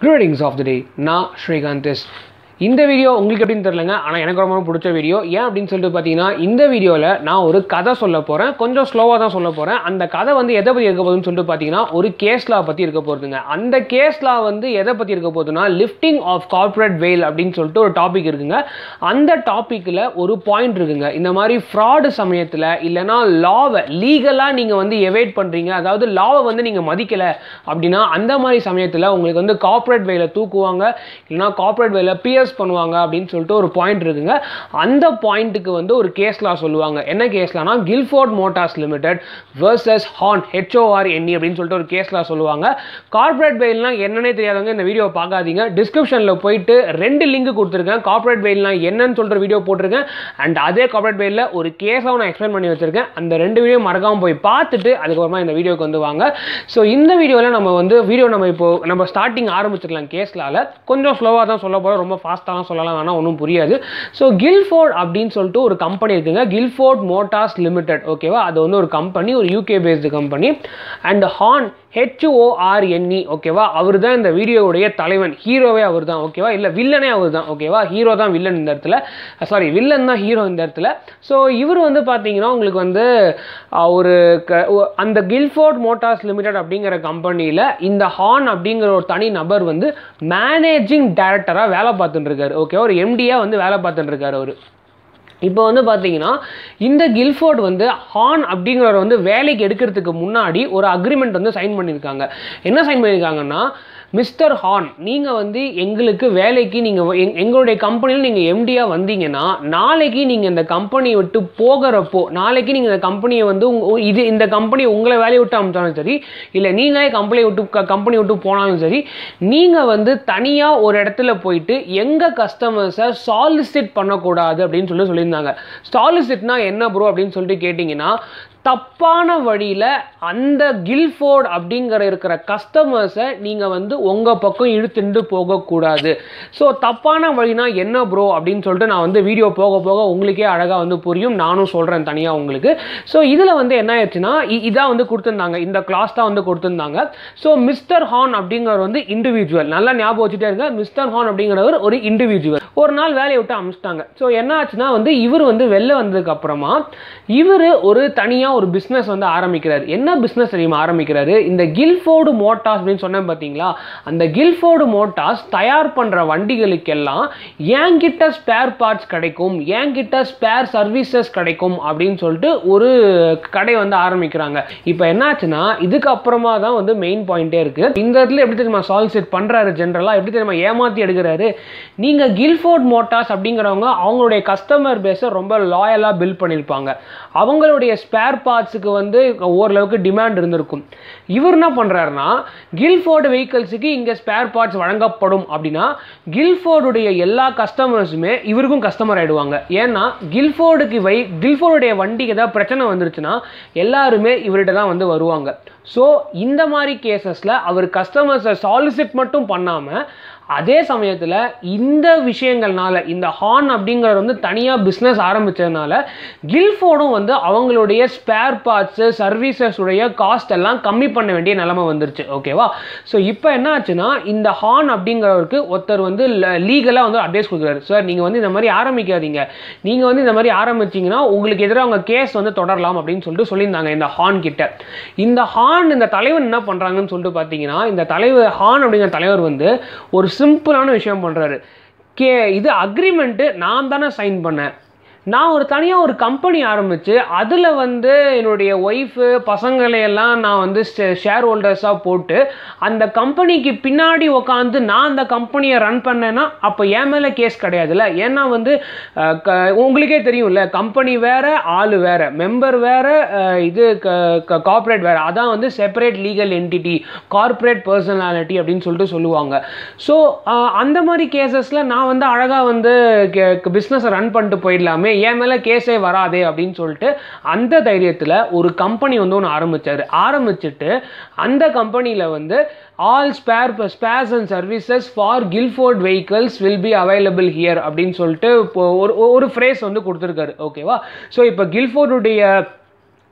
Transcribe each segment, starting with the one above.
க்ரீடிங்ஸ் of the டே நான் ஸ்ரீகாந்த் இந்த video உங்களுக்கு எப்படின்னு தெரிலங்க ஆனால் எனக்கு ரொம்ப ரொம்ப பிடிச்ச வீடியோ ஏன் அப்படின்னு சொல்லிட்டு பார்த்தீங்கன்னா இந்த வீடியோவில் நான் ஒரு கதை சொல்ல போகிறேன் கொஞ்சம் ஸ்லோவாக தான் சொல்ல போகிறேன் அந்த கதை வந்து எதை பற்றி இருக்க போகுதுன்னு சொல்லிட்டு பார்த்தீங்கன்னா ஒரு கேஸ்லா பற்றி இருக்க போகுதுங்க அந்த கேஸ்லா வந்து எதை பற்றி இருக்க போகுதுன்னா லிஃப்டிங் ஆஃப் கார்ப்பரேட் வெயில் அப்படின்னு சொல்லிட்டு ஒரு டாபிக் இருக்குங்க அந்த டாப்பிக்கில் ஒரு பாயிண்ட் இருக்குங்க இந்த மாதிரி ஃப்ராடு சமயத்தில் இல்லைனா லாவை லீகலாக நீங்கள் வந்து எவேட் பண்ணுறீங்க அதாவது லாவை வந்து நீங்கள் மதிக்கலை அப்படின்னா அந்த மாதிரி சமயத்தில் உங்களுக்கு வந்து கார்ப்பரேட் வேல தூக்குவாங்க இல்லைனா கார்ப்பரேட் வேல பிஎஸ் பண்ணுவாங்க அப்படின்னு சொல்லிட்டு ஒரு பாயிண்ட் இருக்குங்க அந்த பாயிண்ட்டுக்கு வந்து ஒரு கேஸ்லா சொல்லுவாங்க என்ன கேஸ்லானா Guilford Motors Limited versus Horn H O R N E அப்படின்னு சொல்லிட்டு ஒரு கேஸ்லா சொல்லுவாங்க கார்ப்பரேட் வெயில்னா என்னன்னே தெரியாதவங்க இந்த வீடியோ பார்க்காதீங்க டிஸ்கிரிப்ஷனில் போயிட்டு ரெண்டு லிங்க் கொடுத்துருக்கேன் கார்ப்பரேட் வெயில்னா என்னன்னு சொல்கிற வீடியோ போட்டிருக்கேன் அண்ட் அதே கார்ப்பரேட் வெயிலில் ஒரு கேஸாக நான் எக்ஸ்பிளைன் பண்ணி வச்சிருக்கேன் அந்த ரெண்டு வீடியோ மறக்காமல் போய் பார்த்துட்டு அதுக்கப்புறமா இந்த வீடியோக்கு வந்து வாங்க ஸோ இந்த வீடியோவில் நம்ம வந்து வீடியோ நம்ம இப்போ நம்ம ஸ்டார்டிங் ஆரம்பிச்சிடலாம் கேஸ்லால கொஞ்சம் ஸ்லோவாக தான் சொல்ல போகிறோம் ரொம்ப ஃபாஸ்ட்டாக சொல்லலாம் வேணால் ஒன்றும் புரியாது ஸோ கில்ஃபோர்ட் அப்படின்னு சொல்லிட்டு ஒரு கம்பெனி இருக்குங்க கில்ஃபோர்ட் மோட்டார்ஸ் லிமிடெட் ஓகேவா அது வந்து ஒரு கம்பெனி ஒரு UK based company and Horn H O R N E ஓகேவா அவர் தான் இந்த வீடியோவுடைய தலைவன் ஹீரோவே அவர் தான் ஓகேவா இல்லை வில்லனே அவர் தான் ஓகேவா ஹீரோ தான் வில்லன் இந்த இடத்துல சாரி வில்லன் தான் ஹீரோ இந்த இடத்துல ஸோ இவர் வந்து பார்த்தீங்கன்னா உங்களுக்கு வந்து அஹ், ஒரு க- ஒ- அந்த கில்ஃபோர்ட் மோட்டார்ஸ் லிமிடெட் அப்படிங்கிற கம்பெனியில் இந்த ஹார்ன் அப்படிங்கிற ஒரு தனி நபர் வந்து மேனேஜிங் டைரக்டராக வேலை பார்த்துட்டு இருக்காரு ஓகேவா ஒரு எம்டியாக வந்து வேலை பார்த்துட்டு இருக்காரு அவர் இப்போ வந்து பார்த்தீங்கன்னா இந்த கில்ஃபோர்ட் வந்து ஹார்ன் அப்படிங்கிறவர் வந்து வேலைக்கு எடுக்கிறதுக்கு முன்னாடி ஒரு அக்ரிமெண்ட் வந்து சைன் பண்ணியிருக்காங்க என்ன சைன் பண்ணியிருக்காங்கன்னா மிஸ்டர் ஹார்ன் நீங்கள் வந்து எங்களுக்கு வேலைக்கு நீங்கள் எங்களுடைய கம்பெனியில் நீங்கள் எம்டியாக வந்தீங்கன்னா நாளைக்கு நீங்கள் இந்த கம்பெனியை விட்டு போகிறப்போ நாளைக்கு நீங்கள் இந்த கம்பெனியை வந்து உங்க இது இந்த கம்பெனி உங்களை வேலையை விட்டு அனுப்பிச்சாலும் சரி இல்லை நீங்களே கம்பெனியை விட்டு கம்பெனி விட்டு போனாலும் சரி நீங்கள் வந்து தனியாக ஒரு இடத்துல போயிட்டு எங்கள் கஸ்டமர்ஸை சாலிசிட் பண்ணக்கூடாது அப்படின்னு சொல்லி சொல்லியிருந்தாங்க சாலிசிட்னா என்ன ப்ரோ அப்படின்னு சொல்லிட்டு கேட்டிங்கன்னா தப்பான வழியில் அந்த கில்ஃபோர்ட் அப்படிங்கிற இருக்கிற கஸ்டமர்ஸை நீங்கள் வந்து உங்கள் பக்கம் இழுத்துட்டு போகக்கூடாது ஸோ தப்பான வழினா என்ன ப்ரோ அப்படின்னு சொல்லிட்டு நான் வந்து வீடியோ போக போக உங்களுக்கே அழகாக வந்து புரியும் நானும் சொல்கிறேன் தனியாக உங்களுக்கு ஸோ இதில் வந்து என்ன ஆயிடுச்சுன்னா இ- இதான் வந்து கொடுத்துருந்தாங்க இந்த கிளாஸ் தான் வந்து கொடுத்துருந்தாங்க ஸோ மிஸ்டர் ஹார்ன் அப்படிங்கிறவர் வந்து இண்டிவிஜுவல் நல்லா ஞாபகம் வச்சுட்டே இருங்க மிஸ்டர் ஹார்ன் அப்படிங்கிறவர் ஒரு இண்டிவிஜுவல் ஒரு நாள் வேலையை விட்டு அமிச்சிட்டாங்க ஸோ என்ன ஆச்சுன்னா வந்து இவர் வந்து வெளில வந்ததுக்கு அப்புறமா இவர் ஒரு தனியாக ஒரு பிஸ்னஸ் வந்து ஆரம்பிக்கிறார் என்ன பிஸ்னஸ் தெரியுமா ஆரம்பிக்கிறாரு இந்த கில்ஃபோர்டு மோட்டார்ஸ் அப்படின்னு சொன்னேன் பார்த்தீங்களா அந்த கில்ஃபோர்டு மோட்டார்ஸ் தயார் பண்ணுற வண்டிகளுக்கெல்லாம் என்கிட்ட ஸ்பேர் பார்ட்ஸ் கிடைக்கும் என்கிட்ட ஸ்பேர் சர்வீசஸ் கிடைக்கும் அப்படின்னு சொல்லிட்டு ஒரு கடை வந்து ஆரம்பிக்கிறாங்க இப்போ என்னாச்சுன்னா இதுக்கு அப்புறமா தான் வந்து மெயின் பாயிண்டே இருக்கு இந்த இடத்துல எப்படி தெரியுமா சால்சிட் பண்றாரு ஜென்ரலாக எப்படி தெரியுமா ஏமாத்தி எடுக்கிறாரு நீங்க கில்ஃபோர்ட் மோட்டார்ஸ் அப்படிங்கிறவங்க அவங்களுடைய கஸ்டமர் பேஸை ரொம்ப லாயலாக பில்ட் பண்ணியிருப்பாங்க அவங்களுடைய ஸ்பேர் பார்ட்ஸுக்கு வந்து ஓரளவுக்கு டிமாண்ட் இருந்திருக்கும் இவர் என்ன பண்றாருன்னா கில்ஃபோர்டு வெஹிக்கிள்ஸுக்கு இங்கே ஸ்பேர் பார்ட்ஸ் வழங்கப்படும் அப்படின்னா கில்ஃபோர்டுடைய எல்லா கஸ்டமர்ஸுமே இவருக்கும் கஸ்டமர் ஆயிடுவாங்க ஏன்னா கில்ஃபோர்டுக்கு வை கில்ஃபோர்டுடைய வண்டிக்கு ஏதாவது பிரச்சனை வந்துருச்சுன்னா எல்லாருமே இவர்கிட்ட தான் வந்து வருவாங்க ஸோ இந்த மாதிரி கேசஸில் அவர் கஸ்டமர்ஸை சாலிசிட் மட்டும் பண்ணாமல் அதே சமயத்தில் இந்த விஷயங்கள்னால இந்த ஹார்ன் அப்படிங்கிறது வந்து தனியாக பிஸ்னஸ் ஆரம்பித்ததுனால கில்ஃபோர்டும் வந்து அவங்களுடைய ஸ்பேர் பார்ட்ஸு சர்வீசஸ் உடைய காஸ்ட் எல்லாம் கம்மி பண்ண வேண்டிய நிலைமை வந்துருச்சு ஓகேவா ஸோ இப்போ என்ன ஆச்சுன்னா இந்த ஹார்ன் அப்படிங்கிறவருக்கு ஒருத்தர் வந்து லீகலாக வந்து அட்வைஸ் கொடுக்குறாரு சார் நீங்கள் வந்து இந்த மாதிரி ஆரம்பிக்காதீங்க நீங்கள் வந்து இந்த மாதிரி ஆரம்பிச்சீங்கன்னா உங்களுக்கு எதிராக அவங்க கேஸ் வந்து தொடரலாம் அப்படின்னு சொல்லிட்டு சொல்லியிருந்தாங்க இந்த ஹார்ன் கிட்ட இந்த ஹார்ன் இந்த தலைவர் என்ன பண்ணுறாங்கன்னு சொல்லிட்டு பார்த்தீங்கன்னா இந்த தலைவர் ஹார்ன் அப்படிங்கிற தலைவர் வந்து ஒரு சிம்பிளான விஷயம் பண்ணுறாரு கே இது அக்ரிமெண்ட்டு நான் தானே சைன் பண்ணேன் நான் ஒரு தனியாக ஒரு கம்பெனி ஆரம்பித்து அதில் வந்து என்னுடைய ஒய்ஃபு பசங்களையெல்லாம் நான் வந்து ஷேர் ஹோல்டர்ஸாக போட்டு அந்த கம்பெனிக்கு பின்னாடி உட்காந்து நான் அந்த கம்பெனியை ரன் பண்ணேன்னா அப்போ என் மேலே கேஸ் கிடையாதுல்ல ஏன்னா வந்து அஹ், க- உங்களுக்கே தெரியும்ல கம்பெனி வேற ஆள் வேற மெம்பர் வேற அஹ், இது கார்ப்பரேட் வேற அதான் வந்து separate legal entity corporate personality அப்படின்னு சொல்லிட்டு சொல்லுவாங்க ஸோ அந்த மாதிரி கேசஸில் நான் வந்து அழகாக வந்து பிஸ்னஸை ரன் பண்ணிட்டு போயிடலாமே என் மேலே கேஸே வராதே அப்படின்னு சொல்லிட்டு அந்த தைரியத்தில் ஒரு கம்பெனி வந்து ஒன்று ஆரம்பிச்சாரு ஆரம்பிச்சுட்டு அந்த கம்பெனியில் வந்து all spare spares and services for Guilford vehicles will be available here அப்படின்னு சொல்லிட்டு இப்போ ஒரு ஒரு ஃப்ரேஸ் வந்து கொடுத்துருக்காரு ஓகேவா ஸோ இப்போ கில்ஃபோர்டுடைய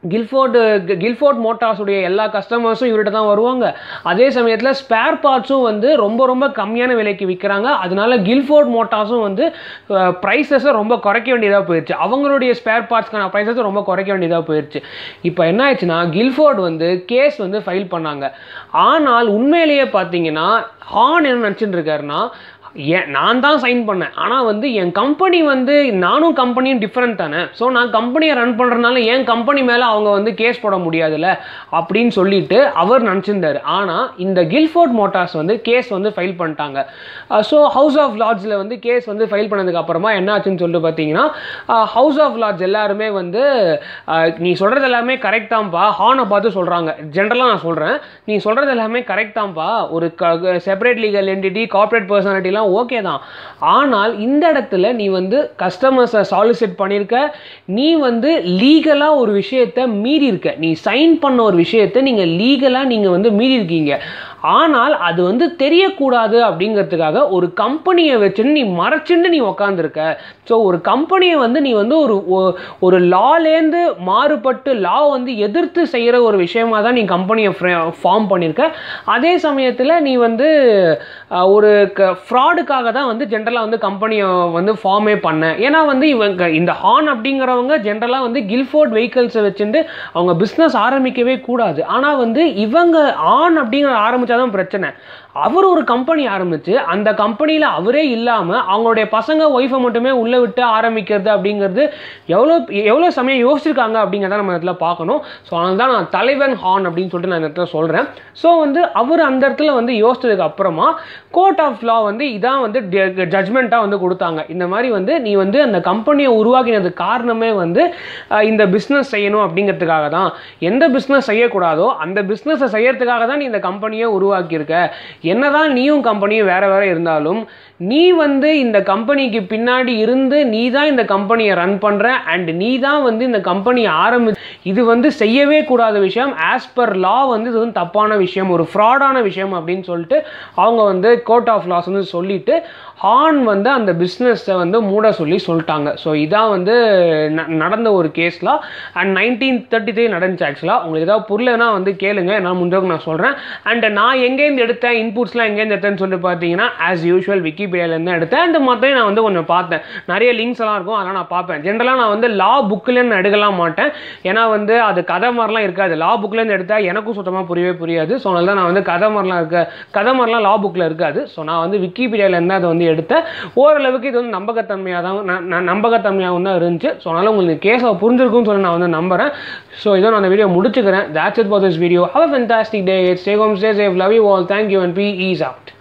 கில்ஃபோர்டு கில்ஃபோர்ட் மோட்டார்ஸுடைய எல்லா கஸ்டமர்ஸும் இவர்கிட்ட தான் வருவாங்க அதே சமயத்தில் ஸ்பேர் பார்ட்ஸும் வந்து ரொம்ப ரொம்ப கம்மியான விலைக்கு விற்கிறாங்க அதனால கில்ஃபோர்ட் மோட்டார்ஸும் வந்து ப்ரைஸஸை ரொம்ப குறைக்க வேண்டியதாக போயிடுச்சு அவங்களுடைய ஸ்பேர் பார்ட்ஸ்க்கான ப்ரைஸஸை ரொம்ப குறைக்க வேண்டியதாக போயிடுச்சு இப்போ என்ன ஆயிடுச்சுன்னா கில்ஃபோர்ட் வந்து கேஸ் வந்து ஃபைல் பண்ணாங்க ஆனால் உண்மையிலேயே பார்த்தீங்கன்னா ஹான் என்ன நினச்சிட்டு இருக்காருன்னா ஏன் நான் தான் சைன் பண்ணேன் ஆனால் வந்து என் கம்பெனி வந்து நானும் கம்பெனியும் டிஃப்ரெண்ட் தானே ஸோ நான் கம்பெனியை ரன் பண்ணுறதுனால என் கம்பெனி மேலே அவங்க வந்து கேஸ் போட முடியாதுல்ல அப்படின்னு சொல்லிட்டு அவர் நினச்சிருந்தார் ஆனால் இந்த கில்ஃபோர்ட் மோட்டார்ஸ் வந்து கேஸ் வந்து ஃபைல் பண்ணிட்டாங்க ஸோ ஹவுஸ் ஆஃப் லாட்ஜில் வந்து கேஸ் வந்து ஃபைல் பண்ணதுக்கு அப்புறமா என்ன ஆச்சுன்னு சொல்லிட்டு பார்த்தீங்கன்னா ஹவுஸ் ஆஃப் லாட்ஜ் எல்லாருமே வந்து அஹ், நீ சொல்கிறது எல்லாமே கரெக்ட் தான்ப்பா ஹானை பார்த்து சொல்கிறாங்க ஜென்ரலாக நான் சொல்கிறேன் நீ சொல்கிறது எல்லாமே கரெக்ட் தான்ப்பா ஒரு செப்பரேட் லீகல் என்டிட்டி கார்ப்பரேட் பர்சனாலிட்டிலாம் ஓகே தான் ஆனால் இந்த இடத்துல நீ வந்து கஸ்டமர்ஸை சாலிசிட் பண்ணியிருக்க நீ வந்து லீகலாக ஒரு விஷயத்தை மீறி இருக்க நீ சைன் பண்ண ஒரு விஷயத்தை நீங்கள் லீகலாக நீங்கள் வந்து மீறி இருக்கீங்க ஆனால் அது வந்து தெரியக்கூடாது அப்படிங்கிறதுக்காக ஒரு கம்பெனியை வச்சுன்னு நீ மறைச்சுன்னு நீ உக்காந்துருக்க ஸோ ஒரு கம்பெனியை வந்து நீ வந்து ஒரு ஒ- ஒரு லாலேருந்து மாறுபட்டு லா வந்து எதிர்த்து செய்கிற ஒரு விஷயமா தான் நீ கம்பெனியை ஃபார்ம் பண்ணியிருக்க அதே சமயத்தில் நீ வந்து அஹ், ஒரு ஃப்ராடுக்காக தான் வந்து ஜென்ரலாக வந்து கம்பெனியை வந்து ஃபார்மே பண்ண ஏன்னா வந்து இவங்க இந்த ஹார்ன் அப்படிங்கிறவங்க ஜென்ரலாக வந்து கில்ஃபோர்ட் வெஹிக்கல்ஸை வச்சுட்டு அவங்க பிஸ்னஸ் ஆரம்பிக்கவே கூடாது ஆனால் வந்து இவங்க ஆன் அப்படிங்கிற ஆரம்பிச்சாதான் பிரச்சனை அவர் ஒரு கம்பெனி ஆரம்பிச்சு அந்த கம்பெனியில் அவரே இல்லாமல் அவங்களுடைய பசங்க ஒய்ஃபை மட்டுமே உள்ளே விட்டு ஆரம்பிக்கிறது அப்படிங்கிறது எவ்வளோ எவ்வளோ சமயம் யோசிச்சிருக்காங்க அப்படிங்கிறத நம்ம இடத்துல பார்க்கணும் ஸோ அதனால தான் நான் தலைவன் ஹார்ன் அப்படின்னு சொல்லிட்டு நான் இந்த இடத்துல சொல்கிறேன் ஸோ வந்து அவர் அந்த இடத்துல வந்து யோசிச்சதுக்கு அப்புறமா கோர்ட் ஆஃப் லா வந்து இதான் வந்து ஜட்மெண்ட்டாக வந்து கொடுத்தாங்க இந்த மாதிரி வந்து நீ வந்து அந்த கம்பெனியை உருவாக்கினது காரணமே வந்து அஹ், இந்த பிஸ்னஸ் செய்யணும் அப்படிங்கிறதுக்காக தான் எந்த பிஸ்னஸ் செய்யக்கூடாதோ அந்த பிஸ்னஸை செய்யறதுக்காக தான் நீ இந்த கம்பெனியை உருவாக்கியிருக்க என்னதான் நீயும் கம்பெனியும் வேற வேற இருந்தாலும் நீ வந்து இந்த கம்பெனிக்கு பின்னாடி இருந்து நீ தான் இந்த கம்பெனியை ரன் பண்ணுற அண்ட் நீ தான் வந்து இந்த கம்பெனியை ஆரம்பி இது வந்து செய்யவே கூடாத விஷயம் ஆஸ் பர் லா வந்து இது வந்து தப்பான விஷயம் ஒரு ஃப்ராடான விஷயம் அப்படின்னு சொல்லிட்டு அவங்க வந்து கோர்ட் ஆஃப் லாஸ் வந்து சொல்லிட்டு ஹார்ன் வந்து அந்த பிஸ்னஸை வந்து மூட சொல்லி சொல்லிட்டாங்க ஸோ இதான் வந்து ந- நடந்த ஒரு கேஸ்லாம் அண்ட் நைன்டீன் தேர்ட்டி த்ரீ நடந்துச்சு ஆக்சுவலாக உங்களுக்கு ஏதாவது புரியலனா வந்து கேளுங்க என்னால் முடிஞ்சவங்க நான் சொல்கிறேன் அண்ட் நான் எங்கேருந்து எடுத்தேன் இன்புட்ஸ்லாம் எங்கேருந்து எடுத்தேன்னு சொல்லிட்டு பார்த்தீங்கன்னா ஆஸ் யூஷுவல் விக்கிபீடியாலேருந்து எடுத்தேன் அண்ட் மற்ற நான் வந்து கொஞ்சம் பார்த்தேன் நிறைய லிங்க்ஸ் எல்லாம் இருக்கும் அதெல்லாம் நான் பார்ப்பேன் ஜென்ரலாக நான் வந்து லா புக்கிலேருந்து எடுக்கலாம் மாட்டேன் ஏன்னா வந்து அது கதை மாதிரிலாம் இருக்காது லா புக்லேருந்து எடுத்தால் எனக்கும் சுத்தமாக புரியவே புரியாது ஸோ அதனால தான் நான் வந்து கதை மாதிரிலாம் இருக்க கதை மாதிரிலாம் லா புக்கில் இருக்காது ஸோ நான் வந்து விக்கிபீடியாவிலேருந்து அதை வந்து எடுத்தேன் ஓரளவுக்கு இது வந்து நம்பகத்தன்மையாக தான் ந- ந- நம்பகத்தன்மையாகவும் தான் இருந்துச்சு ஸோ அதனால் உங்களுக்கு கேஸை புரிஞ்சிருக்கும்னு சொல்லி நான் வந்து நம்புறேன் ஸோ இதோ நான் அந்த வீடியோ முடிச்சுக்கிறேன் that's it for this video have a fantastic day stay home stay safe love you all thank you and be ease out